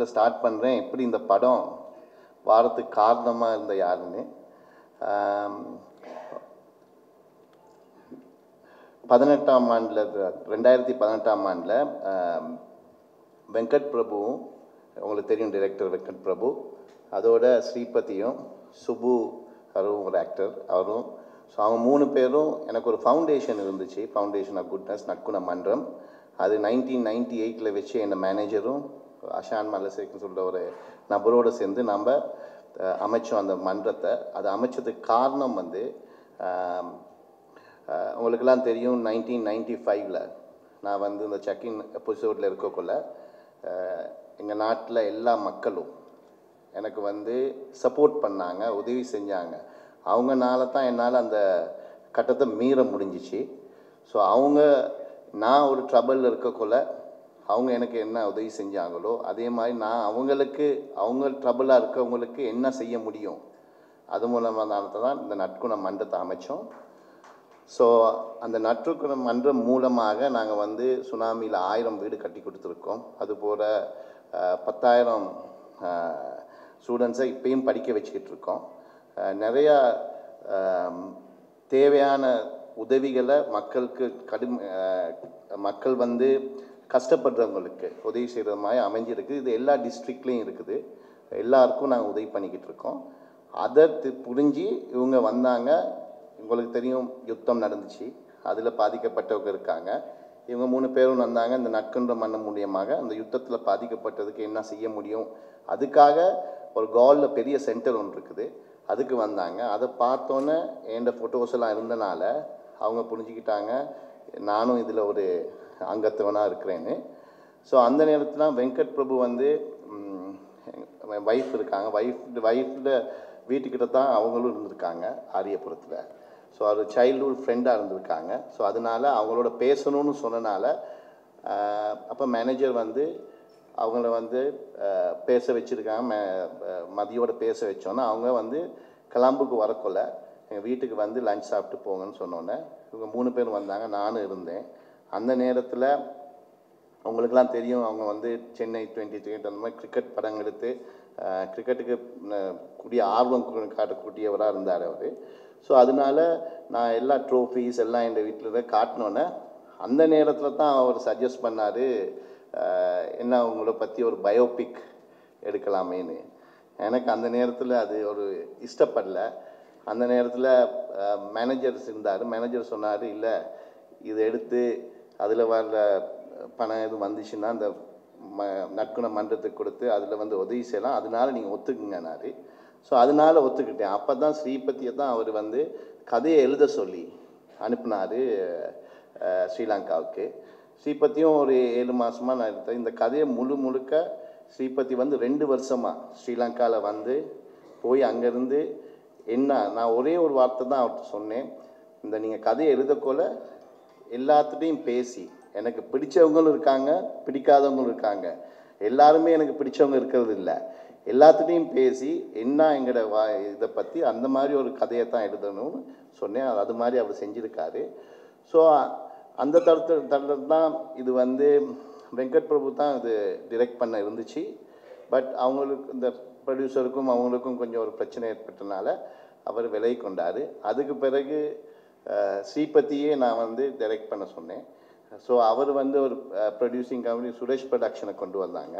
முதல்ல ஸ்டார்ட் பண்ணுறேன் எப்படி இந்த படம் வாரத்துக்கு காரணமாக இருந்த யாருன்னு ஆம், பதினெட்டாம் ஆண்டில் ரெண்டாயிரத்தி பதினெட்டாம் ஆண்டில் வெங்கட் பிரபுவும் உங்களுக்கு தெரியும் டைரக்டர் வெங்கட் பிரபு அதோட ஸ்ரீபதியும் சுபு அவரும் ஒரு ஆக்டர் அவரும் ஸோ அவங்க மூணு பேரும் எனக்கு ஒரு ஃபவுண்டேஷன் இருந்துச்சு ஃபவுண்டேஷன் ஆஃப் குட்னஸ் நட்குண மன்றம் அது நைன்டீன் நைன்டி எயிட்டில் வச்சு என் மேனேஜரும் அஷான் மல்லசேக்குன்னு சொல்கிற ஒரு நபரோடு சேர்ந்து நம்ம அஹ், அமைச்சோம் அந்த மன்றத்தை அது அமைச்சதுக்கு காரணம் வந்து ஆம், அஹ், உங்களுக்கெல்லாம் தெரியும் நைன்டீன் நைன்டி ஃபைவ்ல நான் வந்து இந்த செக்இன் எபிசோடில் இருக்கக்குள்ள எங்கள் நாட்டில் எல்லா மக்களும் எனக்கு வந்து சப்போர்ட் பண்ணாங்க உதவி செஞ்சாங்க அவங்கனால தான் என்னால் அந்த கட்டத்தை மீற முடிஞ்சிச்சு ஸோ அவங்க நான் ஒரு ட்ரபிளில் இருக்கக்குள்ள அவங்க எனக்கு என்ன உதவி செஞ்சாங்களோ அதே மாதிரி நான் அவங்களுக்கு அவங்க ட்ரபிளாக இருக்கவங்களுக்கு என்ன செய்ய முடியும் அது மூலமாக தான் இந்த நட்குண மன்றத்தை அமைச்சோம் ஸோ அந்த நற்றுக்குண மன்றம் மூலமாக நாங்கள் வந்து சுனாமியில் ஆயிரம் வீடு கட்டி கொடுத்துருக்கோம் அதுபோல் அஹ், பத்தாயிரம் ஸ்டூடெண்ட்ஸை இப்பயும் படிக்க வச்சுக்கிட்டு இருக்கோம் அஹ், நிறையா அஹ், தேவையான உதவிகளை மக்களுக்கு கடும் அஹ், மக்கள் வந்து கஷ்டப்படுறவங்களுக்கு உதவி செய்கிற மாதிரி அமைஞ்சிருக்கு இது எல்லா டிஸ்ட்ரிக்ட்லேயும் இருக்குது எல்லாருக்கும் நாங்கள் உதவி பண்ணிக்கிட்டு இருக்கோம் அதை தி- புரிஞ்சு இவங்க வந்தாங்க உங்களுக்கு தெரியும் யுத்தம் நடந்துச்சு அதில் பாதிக்கப்பட்டவங்க இருக்காங்க இவங்க மூணு பேரும் வந்தாங்க இந்த நட்கன்ற மன்னம் மூலியமாக அந்த யுத்தத்தில் பாதிக்கப்பட்டதுக்கு என்ன செய்ய முடியும் அதுக்காக ஒரு காலில் பெரிய சென்டர் ஒன்று இருக்குது அதுக்கு வந்தாங்க அதை பார்த்தோன்னே என்கிட்ட ஃபோட்டோஸ் எல்லாம் இருந்தனால அவங்க புரிஞ்சுக்கிட்டாங்க நானும் இதில் ஒரு அங்கத்தவனாக இருக்கிறேன்னு ஸோ அந்த நேரத்தில் வெங்கட் பிரபு வந்து ஒய்ஃப் இருக்காங்க ஒய்ஃப் ஒய்ஃபில் வீட்டுக்கிட்ட தான் அவங்களும் இருந்திருக்காங்க ஆரியபுரத்தில் ஸோ அது சைல்ட்ஹுட் ஃப்ரெண்டாக இருந்திருக்காங்க ஸோ அதனால அவங்களோட பேசணும்னு சொன்னனால அப்போ மேனேஜர் வந்து அவங்கள வந்து ஆஹ், பேச வச்சுருக்காங்க மே ஆஹ், மதியோட பேச வச்சோன்னே அவங்க வந்து கிளம்புக்கு வரக்குள்ள எங்கள் வீட்டுக்கு வந்து லஞ்ச் சாப்பிட்டு போங்கன்னு சொன்னோன்னே இவங்க மூணு பேரும் வந்தாங்க நானும் இருந்தேன் அந்த நேரத்தில் உங்களுக்கெல்லாம் தெரியும் அவங்க வந்து சென்னை டுவெண்ட்டி த்ரீ அந்த மாதிரி கிரிக்கெட் படம் எடுத்து அஹ், கிரிக்கெட்டுக்கு அஹ், கூடிய ஆர்வம் கு- காட்டக்கூடியவராக இருந்தார் அவர் ஸோ அதனால நான் எல்லா ட்ரோஃபீஸ் எல்லாம் எங்கள் வீட்டில் காட்டினோன்னே அந்த நேரத்தில் தான் அவர் சஜஸ்ட் பண்ணார் என்ன உங்களை பற்றி ஒரு பயோபிக் எடுக்கலாமேன்னு எனக்கு அந்த நேரத்தில் அது ஒரு இஷ்டப்படல அந்த நேரத்தில் மேனேஜர்ஸ் இருந்தார் மேனேஜர் சொன்னார் இல்லை இதை எடுத்து அதில் வர்ற பணம் எதுவும் வந்துச்சுன்னா அந்த ம நட்குண மன்றத்துக்கு கொடுத்து அதில் வந்து உதவி செய்யலாம் அதனால நீங்கள் ஒத்துக்குங்கனாரு ஸோ அதனால ஒத்துக்கிட்டேன் அப்போ தான் ஸ்ரீபதியை தான் அவர் வந்து கதையை எழுத சொல்லி அனுப்புனார் ஸ்ரீலங்காவுக்கு ஸ்ரீபதியும் ஒரு ஏழு மாதமாக நான் எடுத்தேன் இந்த கதையை முழு முழுக்க ஸ்ரீபதி வந்து ரெண்டு வருஷமாக ஸ்ரீலங்காவில் வந்து போய் அங்கேருந்து என்ன நான் ஒரே ஒரு வார்த்தை தான் அவர்கிட்ட சொன்னேன் இந்த நீங்கள் கதையை எழுதக்கோல எல்லாத்துட்டையும் பேசி எனக்கு பிடிச்சவங்களும் இருக்காங்க பிடிக்காதவங்களும் இருக்காங்க எல்லாருமே எனக்கு பிடிச்சவங்க இருக்கிறது இல்லை எல்லாத்துட்டையும் பேசி என்ன எங்களோட வா இதை பற்றி அந்த மாதிரி ஒரு கதையை தான் எழுதணும்னு சொன்னேன் அது மாதிரி அவர் செஞ்சுருக்காரு ஸோ அந்த தருத்து தருணம் தான் இது வந்து வெங்கட் பிரபு தான் இது டிரெக்ட் பண்ண இருந்துச்சு பட் அவங்களுக்கு இந்த ப்ரொடியூசருக்கும் அவங்களுக்கும் கொஞ்சம் ஒரு பிரச்சனை ஏற்பட்டனால அவர் விலகி கொண்டார் அதுக்கு பிறகு அஹ், ஸ்ரீபதியே நான் வந்து டைரக்ட் பண்ண சொன்னேன் ஸோ அவர் வந்து ஒரு ப்ரொடியூசிங் கம்பெனி சுரேஷ் ப்ரொடக்ஷனை கொண்டு வந்தாங்க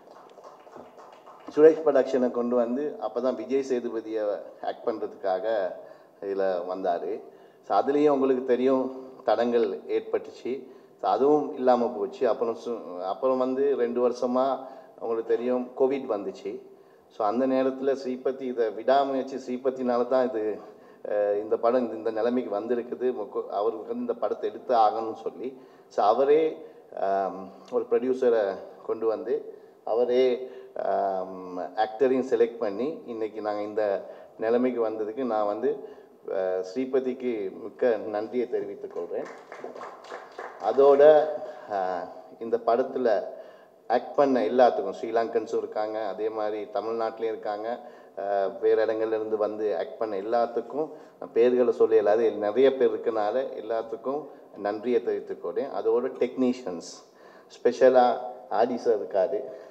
சுரேஷ் ப்ரொடக்ஷனை கொண்டு வந்து அப்போ தான் விஜய் சேதுபதியை ஆக்ட் பண்ணுறதுக்காக இதில் வந்தார் ஸோ அதுலேயும் உங்களுக்கு தெரியும் தடங்கள் ஏற்பட்டுச்சு ஸோ அதுவும் இல்லாமல் போச்சு அப்புறம் சு அப்புறம் வந்து ரெண்டு வருஷமாக உங்களுக்கு தெரியும் கோவிட் வந்துச்சு ஸோ அந்த நேரத்தில் ஸ்ரீபதி இதை விடாமுயற்சி ஸ்ரீபதினால தான் இது அஹ், இந்த படம் இந்த- இந்த நிலைமைக்கு வந்திருக்குது முக்க- அவருக்கு வந்து இந்த படத்தை எடுத்து ஆகணும்னு சொல்லி ஸோ அவரே ஆம், ஒரு ப்ரொடியூசரை கொண்டு வந்து அவரே ஆக்டரையும் செலக்ட் பண்ணி இன்னைக்கு நாங்கள் இந்த நிலைமைக்கு வந்ததுக்கு நான் வந்து அஹ், ஸ்ரீபதிக்கு மிக்க நன்றியை தெரிவித்துக் கொள்கிறேன் அதோட அஹ், இந்த படத்தில் ஆக்ட் பண்ண எல்லாத்துக்கும் ஸ்ரீலங்கன்ஸும் இருக்காங்க அதே மாதிரி தமிழ்நாட்டிலையும் இருக்காங்க அஹ், வேறு இடங்கள்ல இருந்து வந்து ஆக்ட் பண்ண எல்லாத்துக்கும் நான் பேர்களை சொல்ல இல்லாத நிறைய பேர் இருக்கனால எல்லாத்துக்கும் நன்றியை தெரிவித்துக்கொள்கிறேன் அதோட டெக்னீஷியன்ஸ் ஸ்பெஷலாக ஆடி சார் இருக்காரு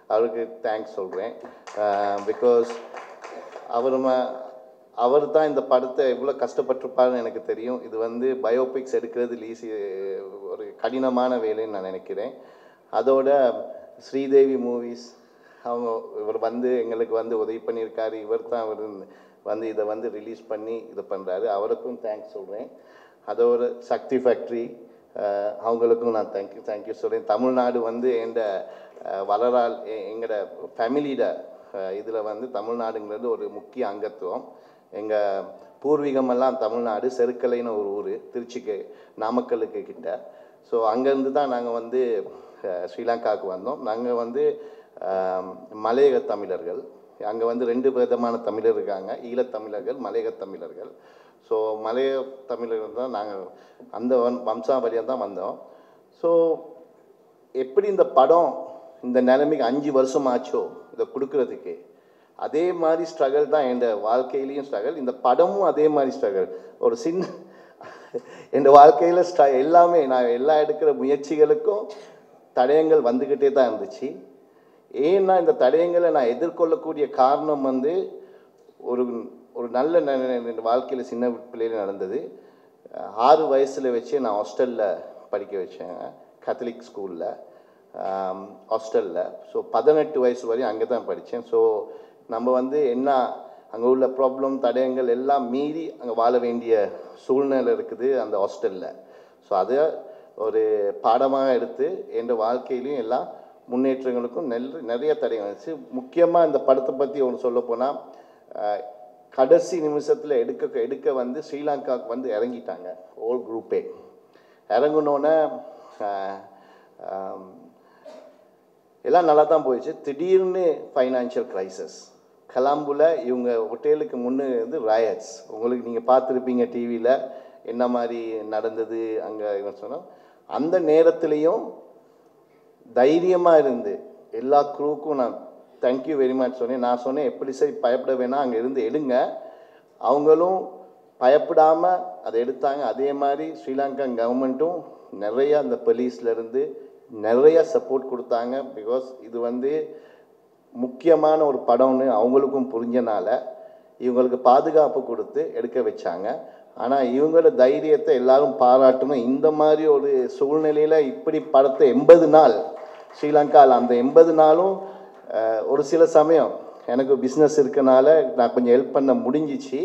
அவருக்கு தேங்க்ஸ் சொல்கிறேன் பிகாஸ் அவர் அவர் தான் இந்த படத்தை எவ்வளோ கஷ்டப்பட்டிருப்பாருன்னு எனக்கு தெரியும் இது வந்து பயோபிக்ஸ் எடுக்கிறது ஈஸி ஒரு கடினமான வேலைன்னு நான் நினைக்கிறேன் அதோட ஸ்ரீதேவி மூவிஸ் அவங்க இவர் வந்து எங்களுக்கு வந்து உதவி பண்ணியிருக்காரு இவர் தான் அவர் வந்து இதை வந்து ரிலீஸ் பண்ணி இது பண்ணுறாரு அவருக்கும் தேங்க்ஸ் சொல்கிறேன் அதோட சக்தி ஃபேக்ட்ரி அவங்களுக்கும் நான் தேங்க்யூ தேங்க்யூ சொல்கிறேன் தமிழ்நாடு வந்து எந்த வளரால் எங்களோட ஃபேமிலியோட இதில் வந்து தமிழ்நாடுங்கிறது ஒரு முக்கிய அங்கத்துவம் எங்கள் பூர்வீகமெல்லாம் தமிழ்நாடு செருக்கலைன்னு ஒரு ஊர் திருச்சிக்கு நாமக்கலுக்கு கிட்ட ஸோ அங்கேருந்து தான் நாங்கள் வந்து அஹ், ஸ்ரீலங்காவுக்கு வந்தோம் நாங்கள் வந்து ஆம், மலையக தமிழர்கள் அங்கே வந்து ரெண்டு விதமான தமிழர் இருக்காங்க ஈழத்தமிழர்கள் மலையக தமிழர்கள் ஸோ மலைய தமிழர்கள் தான் நாங்கள் அந்த வம் வம்சாவளியாக தான் வந்தோம் ஸோ எப்படி இந்த படம் இந்த நிலைமைக்கு அஞ்சு வருஷம் ஆச்சோ இதை கொடுக்கறதுக்கு அதே மாதிரி ஸ்ட்ரகிள் தான் என் வாழ்க்கையிலையும் ஸ்ட்ரகிள் இந்த படமும் அதே மாதிரி ஸ்ட்ரகிள் ஒரு சின்ன என் வாழ்க்கையில் ஸ்ட்ர எல்லாமே நான் எல்லா எடுக்கிற முயற்சிகளுக்கும் தடயங்கள் வந்துக்கிட்டே தான் இருந்துச்சு ஏன்னா இந்த தடயங்களை நான் எதிர்கொள்ளக்கூடிய காரணம் வந்து ஒரு ஒரு நல்ல வாழ்க்கையில் சின்ன பிள்ளையில நடந்தது அஹ் ஆறு வயசில் வச்சு நான் ஹாஸ்டலில் படிக்க வச்சேன் கத்தலிக் ஸ்கூலில் ஹாஸ்டலில் ஸோ பதினெட்டு வயசு வரையும் அங்கே தான் படித்தேன் ஸோ நம்ம வந்து என்ன அங்கே உள்ள ப்ராப்ளம் தடயங்கள் எல்லாம் மீறி அங்கே வாழ வேண்டிய சூழ்நிலை இருக்குது அந்த ஹாஸ்டலில் ஸோ அதை ஒரு பாடமாக எடுத்து என் வாழ்க்கையிலையும் எல்லா முன்னேற்றங்களுக்கும் நெல் நிறைய தடயங்கள் இருந்துச்சு முக்கியமாக இந்த படத்தை பற்றி ஒன்று சொல்ல போனால் கடைசி நிமிஷத்தில் எடுக்க எடுக்க வந்து ஸ்ரீலங்காவுக்கு வந்து இறங்கிட்டாங்க ஓல் குரூப்பே இறங்குனோன்னே எல்லாம் நல்லா தான் போயிடுச்சு திடீர்னு ஃபைனான்ஷியல் கிரைசஸ் கலாம்புல இவங்க ஹோட்டலுக்கு முன்னே வந்து ராயட்ஸ் உங்களுக்கு நீங்கள் பார்த்துருப்பீங்க டிவியில் என்ன மாதிரி நடந்தது அங்கே இவன் சொன்னோம் அந்த நேரத்துலேயும் தைரியமாக இருந்து எல்லா க்ரூக்கும் நான் தேங்க்யூ வெரி மச் சொன்னேன் நான் சொன்னேன் எப்படி சரி பயப்பட வேணாம் அங்கே இருந்து எடுங்க அவங்களும் பயப்படாமல் அதை எடுத்தாங்க அதே மாதிரி ஸ்ரீலங்கா கவர்மெண்ட்டும் நிறைய அந்த போலீஸ்லேருந்து நிறைய சப்போர்ட் கொடுத்தாங்க பிகாஸ் இது வந்து முக்கியமான ஒரு படம்னு அவங்களுக்கும் புரிஞ்சனால இவங்களுக்கு பாதுகாப்பு கொடுத்து எடுக்க வச்சாங்க ஆனால் இவங்களோட தைரியத்தை எல்லாரும் பாராட்டணும் இந்த மாதிரி ஒரு சூழ்நிலையில் இப்படி படத்தை எண்பது நாள் ஸ்ரீலங்காவில் அந்த எண்பது நாளும் அஹ், ஒரு சில சமயம் எனக்கு பிஸ்னஸ் இருக்கனால நான் கொஞ்சம் ஹெல்ப் பண்ண முடிஞ்சிச்சு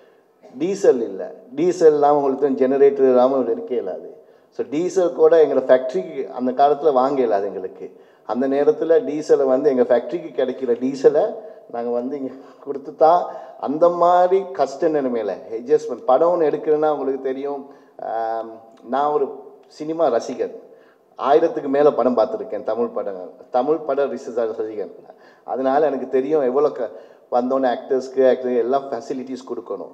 டீசல் இல்லை டீசல் இல்லாமல் உங்களுக்கு ஜெனரேட்டர் இல்லாமல் இருக்க இயலாது ஸோ டீசல் கூட எங்களை ஃபேக்ட்ரிக்கு அந்த காலத்தில் வாங்க இயலாது எங்களுக்கு அந்த நேரத்தில் டீசலை வந்து எங்கள் ஃபேக்ட்ரிக்கு கிடைக்கிற டீசலை நாங்கள் வந்து இங்கே கொடுத்து தான் அந்த மாதிரி கஷ்ட நிலைமையில் அட்ஜஸ்ட்மெண்ட் படம் ஒன்று எடுக்கிறேன்னா உங்களுக்கு தெரியும் ஆம், நான் ஒரு சினிமா ரசிகன் ஆயிரத்துக்கு மேலே படம் பார்த்துருக்கேன் தமிழ் படங்கள் தமிழ் பட ரிசர்ச் ரசிகன் அதனால எனக்கு தெரியும் எவ்வளோ க வந்தோன்னே ஆக்டர்ஸ்க்கு ஆக்டர் எல்லாம் ஃபெசிலிட்டிஸ் கொடுக்கணும்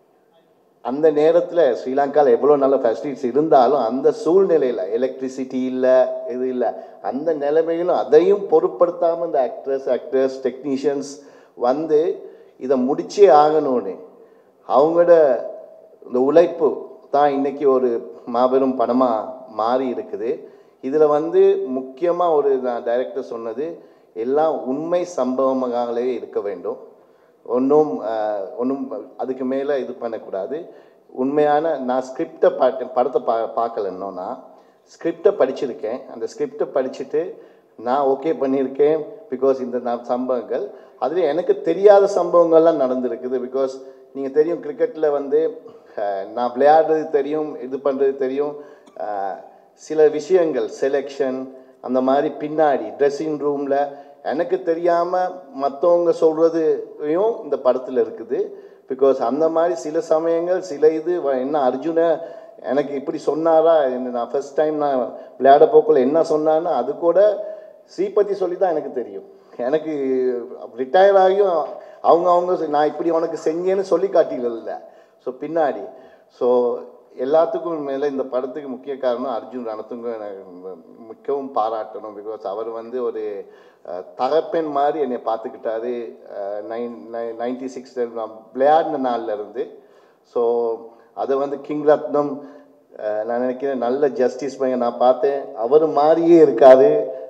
அந்த நேரத்தில் ஸ்ரீலங்காவில் எவ்வளோ நல்ல ஃபெசிலிட்டிஸ் இருந்தாலும் அந்த சூழ்நிலையில் எலக்ட்ரிசிட்டி இல்லை இது இல்லை அந்த நிலைமையிலும் அதையும் பொருட்படுத்தாமல் இந்த ஆக்ட்ரஸ் ஆக்டர்ஸ் டெக்னீஷியன்ஸ் வந்து இதை முடிச்சே ஆகணும்னு அவங்களோட இந்த உழைப்பு தான் இன்னைக்கு ஒரு மாபெரும் படமாக மாறி இருக்குது இதில் வந்து முக்கியமாக ஒரு நான் டைரக்டர் சொன்னது எல்லாம் உண்மை சம்பவமாகவே இருக்க வேண்டும் ஒன்றும் ஒன்றும் அதுக்கு மேலே இது பண்ணக்கூடாது உண்மையான நான் ஸ்கிரிப்டை பாட்டு படத்தை பா பார்க்கல இன்னும் நான் ஸ்கிரிப்டை படிச்சிருக்கேன் அந்த ஸ்கிரிப்டை படிச்சுட்டு நான் ஓகே பண்ணியிருக்கேன் பிகாஸ் இந்த நான் சம்பவங்கள் அதில் எனக்கு தெரியாத சம்பவங்கள்லாம் நடந்திருக்குது பிகாஸ் நீங்கள் தெரியும் கிரிக்கெட்டில் வந்து அஹ், நான் விளையாடுறது தெரியும் இது பண்ணுறது தெரியும் அஹ், சில விஷயங்கள் செலெக்ஷன் அந்த மாதிரி பின்னாடி ட்ரெஸ்ஸிங் ரூமில் எனக்கு தெரியாமல் மற்றவங்க சொல்கிறதையும் இந்த படத்தில் இருக்குது பிகாஸ் அந்த மாதிரி சில சமயங்கள் சில இது வ- என்ன அர்ஜுனை எனக்கு இப்படி சொன்னாரா என்ன நான் ஃபர்ஸ்ட் டைம் நான் விளையாட போக்குள்ள என்ன சொன்னான்னா அது கூட ஸ்ரீபதி சொல்லி தான் எனக்கு தெரியும் எனக்கு ரிட்டையர் ஆகியும் அவங்க அவங்க சொ- நான் இப்படி உனக்கு செஞ்சேன்னு சொல்லி காட்டில ஸோ பின்னாடி ஸோ எல்லாத்துக்கும் மேலே இந்த படத்துக்கு முக்கிய காரணம் அர்ஜுன் ரணத்துங்க எனக்கு ம- மிகவும் பாராட்டணும் பிகாஸ் அவர் வந்து ஒரு அஹ், தகப்பன் மாதிரி என்னை பார்த்துக்கிட்டாரு நைன் நைன்டி சிக்ஸ் நான் விளையாடின நாள்ல இருந்து ஸோ அதை வந்து கிங் ரத்னம் அஹ், நான் நினைக்கிறேன் நல்ல ஜஸ்டிஸ் பையன் நான் பார்த்தேன் அவர் மாதிரியே இருக்காரு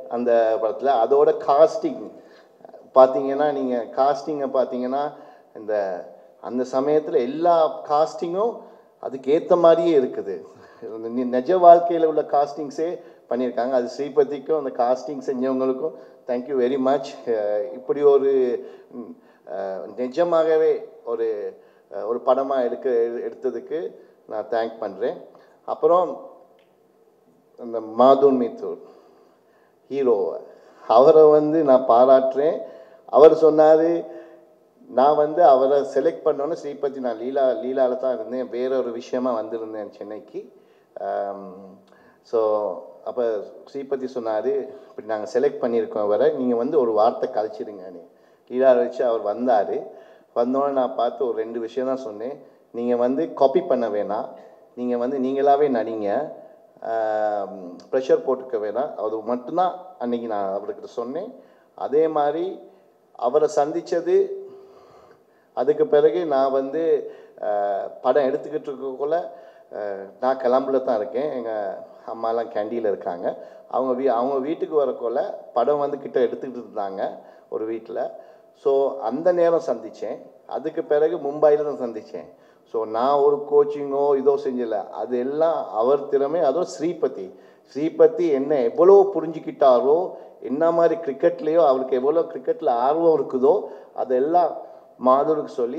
அந்த படத்தில் அதோட காஸ்டிங் பார்த்தீங்கன்னா நீங்கள் காஸ்டிங்கை பார்த்தீங்கன்னா இந்த அந்த சமயத்தில் எல்லா காஸ்டிங்கும் அதுக்கு ஏற்ற மாதிரியே இருக்குது இந்த நி- நிஜ வாழ்க்கையில் உள்ள காஸ்டிங்ஸே பண்ணியிருக்காங்க அது ஸ்ரீபதிக்கும் அந்த காஸ்டிங் செஞ்சவங்களுக்கும் தேங்க்யூ வெரி மச் இப்படி ஒரு ம், அஹ், நிஜமாகவே ஒரு அஹ், ஒரு படமாக எடுக்க எடுத்ததுக்கு நான் தேங்க் பண்ணுறேன் அப்புறம் அந்த மாதுன் மித்தூர் ஹீரோவை அவரை வந்து நான் பாராட்டுறேன் அவர் சொன்னார் நான் வந்து அவரை செலக்ட் பண்ணோன்னே ஸ்ரீபதி நான் லீலா லீலாவில் தான் இருந்தேன் வேற ஒரு விஷயமா வந்திருந்தேன் சென்னைக்கு ஸோ அப்போ ஸ்ரீபதி சொன்னார் இப்படி நாங்கள் செலக்ட் பண்ணியிருக்கோம் அவரை நீங்கள் வந்து ஒரு வார்த்தை கழிச்சிடுங்கன்னு லீலாவை வச்சு அவர் வந்தார் வந்தோடனே நான் பார்த்து ஒரு ரெண்டு விஷயம் தான் சொன்னேன் நீங்கள் வந்து காப்பி பண்ண வேணாம் நீங்கள் வந்து நீங்களாவே நடிங்க ப்ரெஷர் போட்டுக்க வேணாம் அது மட்டும்தான் அன்னைக்கு நான் அவர்கிட்ட சொன்னேன் அதே மாதிரி அவரை சந்தித்தது அதுக்கு பிறகு நான் வந்து அஹ், படம் எடுத்துக்கிட்டு இருக்கக்குள்ள அஹ், நான் கிளம்புல தான் இருக்கேன் எங்கள் அம்மாலாம் கேண்டியில் இருக்காங்க அவங்க வீ அவங்க வீட்டுக்கு வரக்குள்ள படம் வந்து கிட்ட எடுத்துக்கிட்டு இருந்தாங்க ஒரு வீட்டில் ஸோ அந்த நேரம் சந்தித்தேன் அதுக்கு பிறகு மும்பையில் தான் சந்தித்தேன் ஸோ நான் ஒரு கோச்சிங்கோ இதோ செஞ்சல அது எல்லாம் அவர் திறமை அதுவும் ஸ்ரீபதி ஸ்ரீபதி என்ன எவ்வளோ புரிஞ்சுக்கிட்டாரோ என்ன மாதிரி கிரிக்கெட்லேயோ அவருக்கு எவ்வளோ கிரிக்கெட்டில் ஆர்வம் இருக்குதோ அதெல்லாம் மாதூருக்கு சொல்லி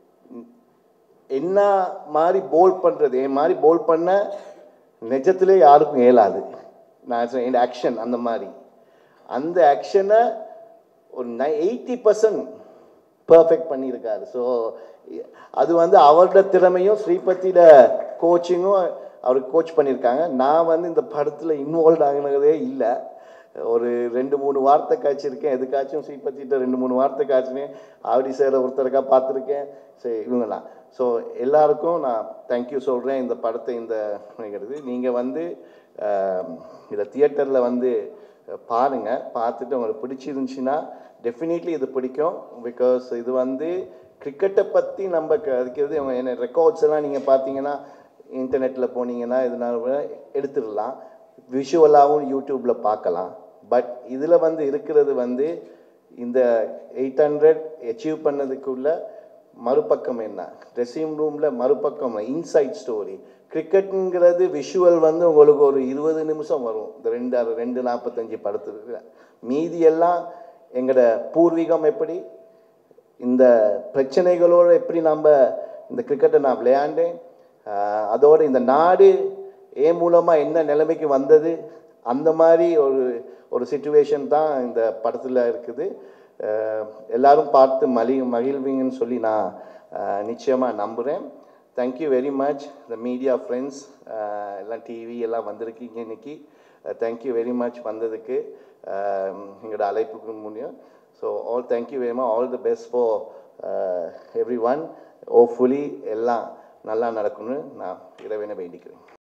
என்ன மாதிரி போல் பண்ணுறது என் மாதிரி போல் பண்ண நிஜத்திலே யாருக்கும் இயலாது நான் சொன்னேன், என் ஆக்ஷன் அந்த மாதிரி அந்த ஆக்ஷனை ஒரு நை எயிட்டி பர்சன்ட் பர்ஃபெக்ட் பண்ணியிருக்காரு ஸோ அது வந்து அவரோட திறமையும் ஸ்ரீபதியோட கோச்சிங்கும் அவர் கோச் பண்ணியிருக்காங்க நான் வந்து இந்த படத்தில் இன்வால்வ் ஆகினதே இல்லை ஒரு ரெண்டு மூணு வார்த்தை காய்ச்சிருக்கேன் எதுக்காச்சும் ஸ்ரீபதிட்ட ரெண்டு மூணு வார்த்தை காய்ச்சினேன் ஆவடி சேர ஒருத்தருக்கா பார்த்துருக்கேன் சரி இவங்கலாம் ஸோ எல்லாருக்கும் நான் தேங்க்யூ சொல்கிறேன் இந்த படத்தை இந்த நினைக்கிறது நீங்கள் வந்து ஆஹ், இதை தியேட்டரில் வந்து பாருங்கள் பார்த்துட்டு உங்களுக்கு பிடிச்சிருந்துச்சின்னா டெஃபினெட்லி இது பிடிக்கும் பிகாஸ் இது வந்து கிரிக்கெட்டை பற்றி நம்ம க- அதுக்கிறது இவங்க என்ன ரெக்கார்ட்ஸ் எல்லாம் நீங்கள் பார்த்தீங்கன்னா இன்டர்நெட்டில் போனீங்கன்னா இதனால எடுத்துடலாம் விஷுவலாகவும் யூடியூப்பில் பார்க்கலாம் பட் இதில் வந்து இருக்கிறது வந்து இந்த எயிட் ஹண்ட்ரட் அச்சீவ் பண்ணதுக்குள்ள மறுபக்கம் என்ன ட்ரெஸ்ஸிங் ரூமில் மறுபக்கம் இன்சைட் ஸ்டோரி கிரிக்கெட்டுங்கிறது விஷுவல் வந்து உங்களுக்கு ஒரு இருபது நிமிஷம் வரும் இந்த ரெண்டு அரை- ரெண்டு நாற்பத்தஞ்சு படத்துக்கு மீதி எல்லாம் எங்களோட பூர்வீகம் எப்படி இந்த பிரச்சனைகளோடு எப்படி நம்ம இந்த கிரிக்கெட்டை நான் விளையாண்டேன் ஆஹ் அதோட இந்த நாடு ஏன் மூலமாக என்ன நிலைமைக்கு வந்தது அந்த மாதிரி ஒரு ஒரு சுச்சுவேஷன் தான் இந்த படத்தில் இருக்குது ஆஹ் எல்லாரும் பார்த்து மலி மகிழ்வீங்கன்னு சொல்லி நான் நிச்சயமாக நம்புகிறேன் thank you very much the media friends எல்லாம் டிவி எல்லாம் வந்திருக்கீங்க இன்னைக்கு தேங்க்யூ வெரி மச் வந்ததுக்கு ஆஹ் எங்களோட அழைப்புக்கு முன்னியும் so all thank you very much all the best for everyone hopefully எல்லாம் நல்லா நடக்கும்னு நான் இறைவனை வேண்டிக்கிறேன்